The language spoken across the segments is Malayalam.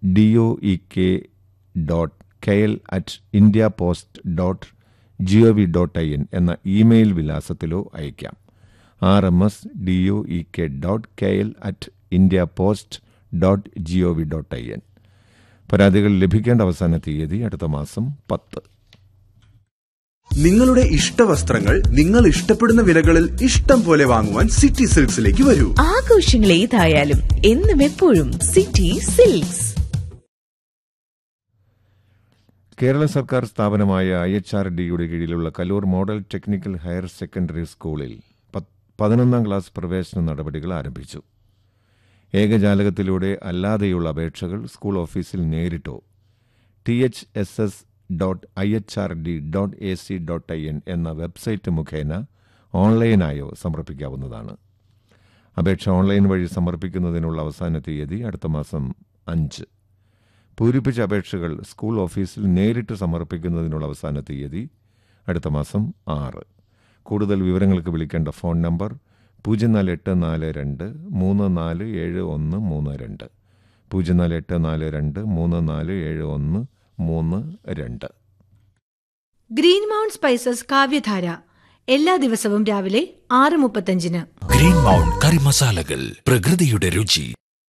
D O E K dot K L at India post dot G O V dot I N എന്ന ഇമെയിൽ വിലാസത്തിലോ അയക്കാം R M S D O E K dot K L at India post dot G O V dot I N പരാതികൾ ലഭിക്കേണ്ട അവസാന തീയതി അടുത്ത മാസം പത്ത് നിങ്ങളുടെ ഇഷ്ടവസ്ത്രങ്ങൾ നിങ്ങൾ ഇഷ്ടപ്പെടുന്ന വിലകളിൽ ഇഷ്ടം പോലെ വാങ്ങുവാൻ സിറ്റി സിൽക്സിലേക്ക് വരൂ ആഘോഷങ്ങൾ ഏതായാലും എന്നും എപ്പോഴും സിറ്റി സിൽക്സ് കേരള സർക്കാർ സ്ഥാപനമായ ഐ എച്ച് ആർ ഡിയുടെ കീഴിലുള്ള Kaloor model technical higher secondary സ്കൂളിൽ പത്ത് പതിനൊന്നാം ക്ലാസ് പ്രവേശന നടപടികൾ ആരംഭിച്ചു ഏകജാലകത്തിലൂടെ അല്ലാതെയുള്ള അപേക്ഷകൾ സ്കൂൾ ഓഫീസിൽ നേരിട്ടോ T H S S dot I H R D dot A C dot I N എന്ന വെബ്സൈറ്റ് മുഖേന ഓൺലൈനായോ സമർപ്പിക്കാവുന്നതാണ് അപേക്ഷ ഓൺലൈൻ വഴി സമർപ്പിക്കുന്നതിനുള്ള അവസാന തീയതി അടുത്ത മാസം അഞ്ച് പൂരിപ്പിച്ച അപേക്ഷകൾ സ്കൂൾ ഓഫീസിൽ നേരിട്ട് സമർപ്പിക്കുന്നതിനുള്ള അവസാന തീയതി അടുത്ത മാസം ആറ് കൂടുതൽ വിവരങ്ങൾക്ക് വിളിക്കേണ്ട ഫോൺ നമ്പർ പൂജ്യം നാല് എട്ട് നാല് രണ്ട് മൂന്ന് നാല് ഏഴ് ഒന്ന് മൂന്ന് രണ്ട് പൂജ്യം നാല് എട്ട് നാല് രണ്ട് മൂന്ന് നാല് ഏഴ് ഒന്ന് മൂന്ന് രണ്ട് ഗ്രീൻ മൗണ്ട് സ്പൈസസ് കാവ്യധാര എല്ലാ ദിവസവും രാവിലെ ആറ് മുപ്പത്തഞ്ചിന് ഗ്രീൻ മൗണ്ട് കറി മസാലകൾ പ്രകൃതിയുടെ രുചി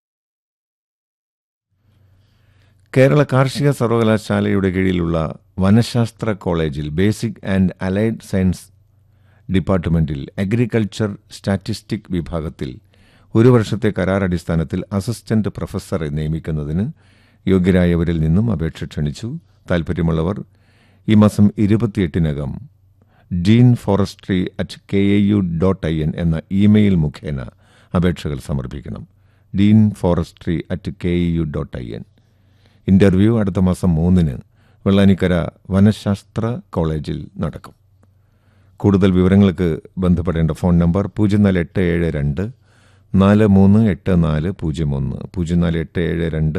കേരള കാർഷിക സർവകലാശാലയുടെ കീഴിലുള്ള വനശാസ്ത്ര കോളേജിൽ ബേസിക് ആൻഡ് അലൈഡ് സയൻസ് ഡിപ്പാർട്ട്മെന്റിൽ അഗ്രികൾച്ചർ സ്റ്റാറ്റിസ്റ്റിക് വിഭാഗത്തിൽ ഒരു വർഷത്തെ കരാർ അടിസ്ഥാനത്തിൽ അസിസ്റ്റന്റ് പ്രൊഫസറെ നിയമിക്കുന്നതിന് യോഗ്യരായവരിൽ നിന്നും അപേക്ഷ ക്ഷണിച്ചു താൽപ്പര്യമുള്ളവർ ഈ മാസം ഇരുപത്തിയെട്ടിനകം dean forestry at K A U dot I N എന്ന ഇമെയിൽ മുഖേന അപേക്ഷകൾ സമർപ്പിക്കണം dean forestry at K A U dot I N interview അടുത്ത മാസം മൂന്നിന് വെള്ളാനിക്കര വനശാസ്ത്ര കോളേജിൽ നടക്കും കൂടുതൽ വിവരങ്ങൾക്ക് ബന്ധപ്പെടേണ്ട ഫോൺ നമ്പർ പൂജ്യം നാല് എട്ട് ഏഴ് രണ്ട് നാല് മൂന്ന് എട്ട് നാല് പൂജ്യം ഒന്ന് പൂജ്യം നാല് എട്ട് ഏഴ് രണ്ട്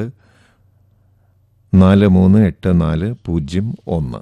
നാല് മൂന്ന് എട്ട് നാല് പൂജ്യം ഒന്ന്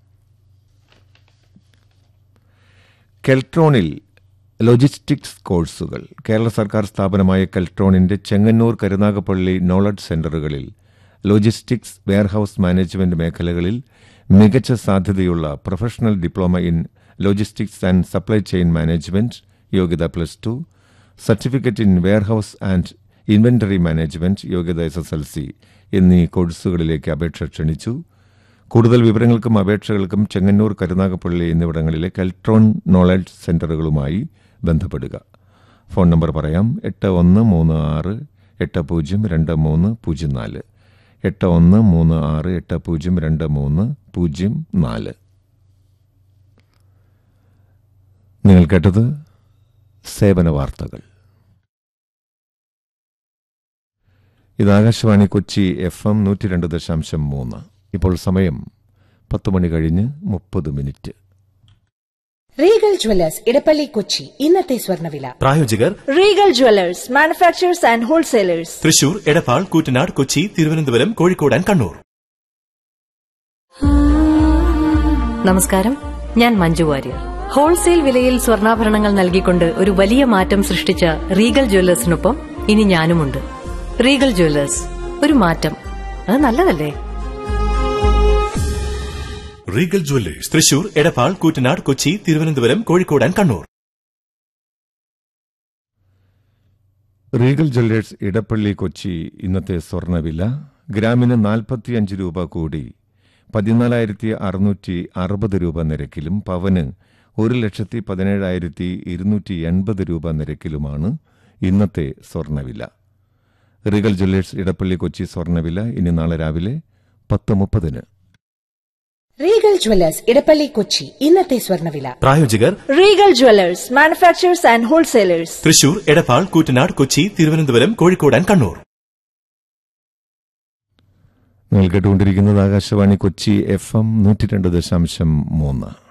കെൽട്രോണിൽ ലോജിസ്റ്റിക്സ് കോഴ്സുകൾ കേരള സർക്കാർ സ്ഥാപനമായ കെൽട്രോണിന്റെ ചെങ്ങന്നൂർ കരുനാഗപ്പള്ളി നോളജ് സെന്ററുകളിൽ ലോജിസ്റ്റിക്സ് വെയർഹൌസ് മാനേജ്മെന്റ് മേഖലകളിൽ മികച്ച സാധ്യതയുള്ള professional diploma in logistics and supply chain management യോഗ്യത plus two certificate in warehouse and inventory management യോഗ്യത എസ് എസ് എൽ സി എന്നീ കോഴ്സുകളിലേക്ക് അപേക്ഷ ക്ഷണിച്ചു കൂടുതൽ വിവരങ്ങൾക്കും അപേക്ഷകൾക്കും ചെങ്ങന്നൂർ കരുനാഗപ്പള്ളി എന്നിവിടങ്ങളിലെ കെൽട്രോൺ നോളജ് സെന്ററുകളുമായി ബന്ധപ്പെടുക ഫോൺ നമ്പർ പറയാം എട്ട് ഒന്ന് മൂന്ന് ആറ് എട്ട് പൂജ്യം രണ്ട് മൂന്ന് പൂജ്യം നാല് എട്ട് ഒന്ന് മൂന്ന് ആറ് എട്ട് പൂജ്യം രണ്ട് മൂന്ന് പൂജ്യം നാല് നിങ്ങൾ കേട്ടത് സേവന വാർത്തകൾ ഇത് ആകാശവാണി കൊച്ചി എഫ് എം നൂറ്റി രണ്ട് ദശാംശം മൂന്ന് ഇപ്പോൾ സമയം പത്ത് മണി കഴിഞ്ഞ് മുപ്പത് minute Regal jewellers Edappally Kochi ഇന്നത്തെ സ്വർണ്ണവില പ്രായോജകർ Regal jewellers manufacturers and wholesalers Thrissur Edappal Koottanad Kochi Thiruvananthapuram Kozhikode and Kannur നമസ്കാരം ഞാൻ മഞ്ജു വാര്യർ ഹോൾസെയിൽ വിലയിൽ സ്വർണ്ണാഭരണങ്ങൾ നൽകിക്കൊണ്ട് ഒരു വലിയ മാറ്റം സൃഷ്ടിച്ച റീഗൽ ജ്വല്ലേഴ്സിനൊപ്പം ഇനി ഞാനുമുണ്ട് റീഗൽ ജ്വല്ലേഴ്സ് ഒരു മാറ്റം അത് നല്ലതല്ലേ Regal jewellers Thrissur Edappal Koottanad Kochi Thiruvananthapuram Kozhikode and Kannur Regal jewellers Edappally Kochi ഇന്നത്തെ സ്വർണ്ണവില ഗ്രാമിന് നാൽപ്പത്തിയഞ്ച് രൂപ കൂടി പതിനാലായിരത്തി അറുന്നൂറ്റി അറുപത് രൂപ നിരക്കിലും പവന് ഒരു ലക്ഷത്തി പതിനേഴായിരത്തി ഇരുന്നൂറ്റി എൺപത് രൂപ നിരക്കിലുമാണ് ഇന്നത്തെ സ്വർണ്ണവില റീഗൽ ജ്വല്ലേഴ്സ് ഇടപ്പള്ളി കൊച്ചി സ്വർണ്ണവില ഇനി നാളെ രാവിലെ പത്ത് മുപ്പതിന് റീഗൽ ജ്വല്ലേഴ്സ് ഇടപ്പള്ളി കൊച്ചി ഇന്നത്തെ സ്വർണ്ണവില പ്രായോജകർ Regal jewellers manufacturers and wholesalers Thrissur Edappal Koottanad Kochi Thiruvananthapuram Kozhikode and Kannur നിങ്ങൾ കേട്ടുകൊണ്ടിരിക്കുന്നത് ആകാശവാണി കൊച്ചി എഫ് എം നൂറ്റി രണ്ട് ദശാംശം മൂന്ന്